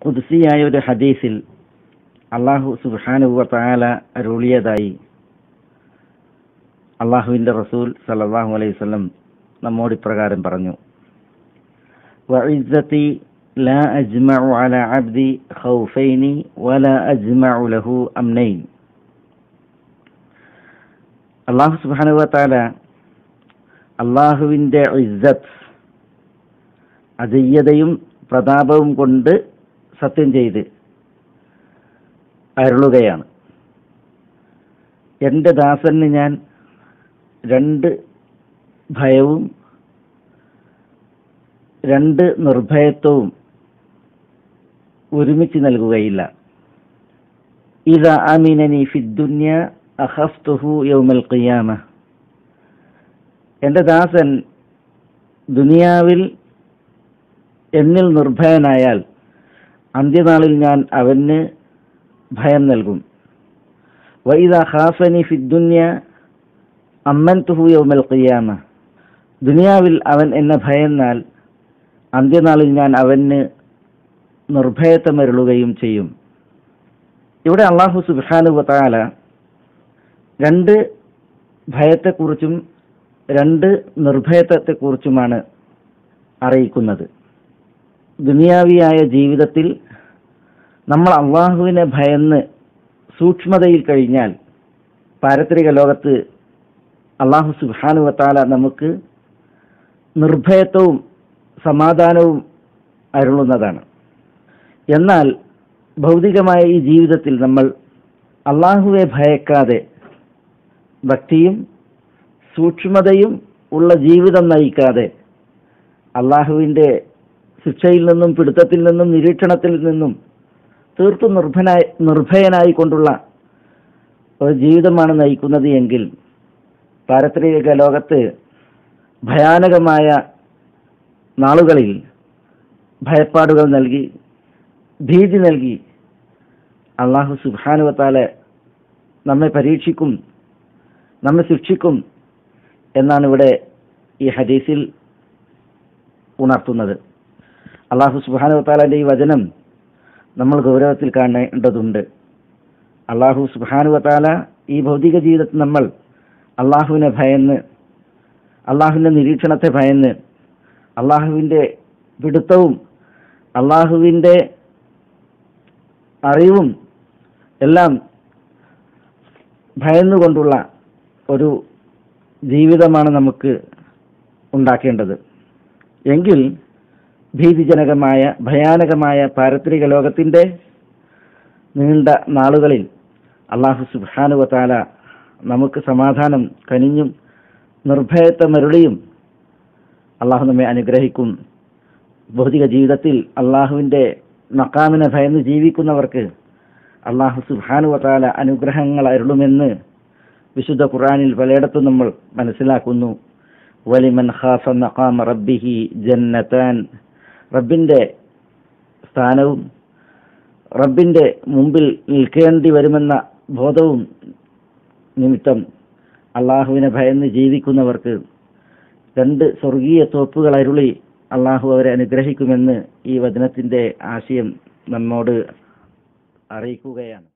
കുദ്സിയായ ഒരു ഹദീസിൽ അള്ളാഹു സുബാനുവ താല അരുളിയതായി അള്ളാഹുവിന്റെ റസൂൽ സല്ലല്ലാഹു അലൈഹി വസല്ലം നമ്മോട് ഇപ്രകാരം പറഞ്ഞു وعزتي لا أجمع على عبدي خوفين ولا أجمع له أمنين അള്ളാഹു സുബാനുവ താല അള്ളാഹുവിന്റെ ഇസ്സത്ത് അജയ്യതയും പ്രതാപവും കൊണ്ട് സത്യം ചെയ്ത് അരുളുകയാണ് എൻ്റെ ദാസന് ഞാൻ രണ്ട് ഭയവും രണ്ട് നിർഭയത്വവും ഒരുമിച്ച് നൽകുകയില്ല ഇത അമീനനി ഫിദ്ദുന്യ അഹഫ്തുഹു യൗമൽ ഖിയാമ എൻ്റെ ദാസൻ ദുനിയാവിൽ എന്നിൽ നിർഭയനായാൽ അന്ത്യനാളിൽ ഞാൻ അവന് ഭയം നൽകും വൈദ ഖാഫനി ഫിദ്ദുന്യ അമ്മൻ തുഹു യൗമൽ ഖിയാമ ദുനിയാവിൽ അവൻ എന്നെ ഭയന്നാൽ അന്ത്യനാളിൽ ഞാൻ അവന് നിർഭയത്വമരുളുകയും ചെയ്യും ഇവിടെ അള്ളാഹു സുബാനു താല രണ്ട് ഭയത്തെക്കുറിച്ചും രണ്ട് നിർഭയത്വത്തെക്കുറിച്ചുമാണ് അറിയിക്കുന്നത് ദുനിയാവിയായ ജീവിതത്തിൽ നമ്മൾ അള്ളാഹുവിനെ ഭയന്ന് സൂക്ഷ്മതയിൽ കഴിഞ്ഞാൽ പാരത്രിക ലോകത്ത് അള്ളാഹു സുബാനുവത്താല നമുക്ക് നിർഭയത്വവും സമാധാനവും അരുളുന്നതാണ് എന്നാൽ ഭൗതികമായ ഈ ജീവിതത്തിൽ നമ്മൾ അള്ളാഹുവെ ഭയക്കാതെ ഭക്തിയും സൂക്ഷ്മതയും ഉള്ള ജീവിതം നയിക്കാതെ അള്ളാഹുവിൻ്റെ ശിക്ഷയിൽ നിന്നും പിടുത്തത്തിൽ നിന്നും നിരീക്ഷണത്തിൽ നിന്നും തീർത്തും നിർഭനായി നിർഭയനായി കൊണ്ടുള്ള ഒരു ജീവിതമാണ് നയിക്കുന്നത് എങ്കിൽ പാരത്രിക ലോകത്ത് ഭയാനകമായ നാളുകളിൽ ഭയപ്പാടുകൾ നൽകി ഭീതി നൽകി അള്ളാഹു സുബാനുവത്താലെ നമ്മെ പരീക്ഷിക്കും നമ്മെ ശിക്ഷിക്കും എന്നാണ് ഇവിടെ ഈ ഹദീസിൽ ഉണർത്തുന്നത് അള്ളാഹു സുബാനുവത്താലൻ്റെ ഈ വചനം നമ്മൾ ഗൗരവത്തിൽ കാണേണ്ടതുണ്ട് അള്ളാഹു സുബാനുവത്താല ഈ ഭൗതിക ജീവിതത്തിൽ നമ്മൾ അള്ളാഹുവിനെ ഭയന്ന് അള്ളാഹുവിൻ്റെ നിരീക്ഷണത്തെ ഭയന്ന് അള്ളാഹുവിൻ്റെ പിടുത്തവും അള്ളാഹുവിൻ്റെ അറിവും എല്ലാം ഭയന്നുകൊണ്ടുള്ള ഒരു ജീവിതമാണ് നമുക്ക് ഉണ്ടാക്കേണ്ടത് എങ്കിൽ ഭീതിജനകമായ ഭയാനകമായ പാരത്രിക ലോകത്തിൻ്റെ നീണ്ട നാളുകളിൽ അള്ളാഹു സുബാനുവത്താല നമുക്ക് സമാധാനം കനിഞ്ഞും നിർഭയത്വമരുളിയും അള്ളാഹു നമ്മെ അനുഗ്രഹിക്കും ഭൗതിക ജീവിതത്തിൽ അള്ളാഹുവിൻ്റെ മക്കാമിനെ ഭയന്ന് ജീവിക്കുന്നവർക്ക് അള്ളാഹു സുബാനുവത്താല അനുഗ്രഹങ്ങൾ അരുളുമെന്ന് വിശുദ്ധ ഖുറാനിൽ പലയിടത്തും നമ്മൾ മനസ്സിലാക്കുന്നു വലിമൻ ഖാഫ മഖാമ റബ്ബിഹി ജന്നത്താൻ റബ്ബിൻ്റെ സ്ഥാനവും റബ്ബിൻ്റെ മുമ്പിൽ നിൽക്കേണ്ടി വരുമെന്ന ബോധവും നിമിത്തം അള്ളാഹുവിനെ ഭയന്ന് ജീവിക്കുന്നവർക്ക് രണ്ട് സ്വർഗീയ തോപ്പുകൾ അരുളി അള്ളാഹു അവരെ അനുഗ്രഹിക്കുമെന്ന് ഈ വചനത്തിൻ്റെ ആശയം നമ്മോട് അറിയിക്കുകയാണ്